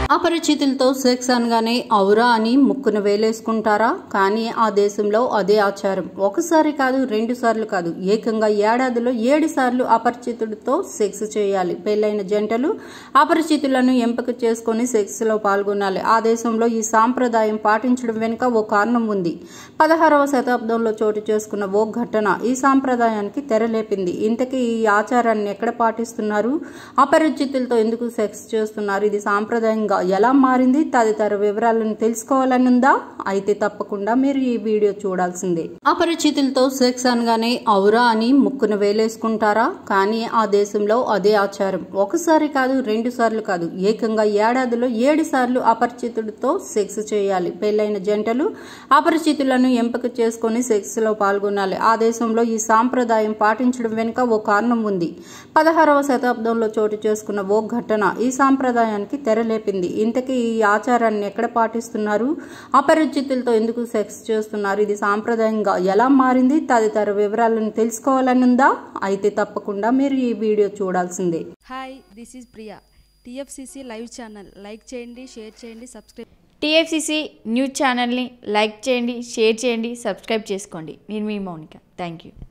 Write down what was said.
అపరిచితులతో sex అనగానే ఔరా అని ముక్కున వేలేసుకుంటారా కానీ ఆ దేశంలో అదే ఆచారం ఒకసారి కాదు రెండు సార్లు కాదు ఏకంగా ఏడాదిలో ఏడు సార్లు అపరిచితుడితో సెక్స్ చేయాలి పెళ్లైన జంటలు అపరిచితులను ఎంపిక చేసుకుని సెక్స్ లో పాల్గొనాలి ఆ దేశంలో ఈ సాంప్రదాయం పాటించడం వెనుక ఓ కారణం ఉంది పదహారవ శతాబ్దంలో చోటు చేసుకున్న ఓ ఘటన ఈ సాంప్రదాయానికి తెరలేపింది ఇంతకీ ఈ ఆచారాన్ని ఎక్కడ పాటిస్తున్నారు అపరిచితులతో ఎందుకు సెక్స్ చేస్తున్నారు ఇది సాంప్రదాయంగా ఎలా మారింది తదితర వివరాలను తెలుసుకోవాలని ఉందా అయితే తప్పకుండా మీరు ఈ వీడియో చూడాల్సిందే అపరిచితులతో సెక్స్ అనగానే ఔరా అని ముక్కున వేలేసుకుంటారా కానీ ఆ దేశంలో అదే ఆచారం ఒకసారి కాదు రెండు సార్లు కాదు ఏకంగా ఏడాదిలో ఏడు సార్లు అపరిచితుడితో సెక్స్ చేయాలి పెళ్లైన జంటలు అపరిచితులను ఎంపిక చేసుకుని సెక్స్ లో పాల్గొనాలి ఆ దేశంలో ఈ సాంప్రదాయం పాటించడం వెనుక ఓ కారణం ఉంది పదహారవ శతాబ్దంలో చోటు చేసుకున్న ఓ ఘటన ఈ సాంప్రదాయానికి తెరలేపింది ఇంతకీ ఈ ఆచారాన్ని ఎక్కడ పాటిస్తున్నారు అపరిచితులతో ఎందుకు సెక్స్ చేస్తున్నారు ఇది సాంప్రదాయంగా ఎలా మారింది తదితర వివరాలను తెలుసుకోవాలని ఉందా అయితే తప్పకుండా మీరు ఈ వీడియో చూడాల్సిందే hi this is Priya TFCC live channel like చేయండి షేర్ చేయండి సబ్స్క్రైబ్ టీఎఫ్సిసి న్యూస్ ఛానల్ని లైక్ చేయండి షేర్ చేయండి సబ్స్క్రైబ్ చేసుకోండి నేను మీ మౌనిక థ్యాంక్ యూ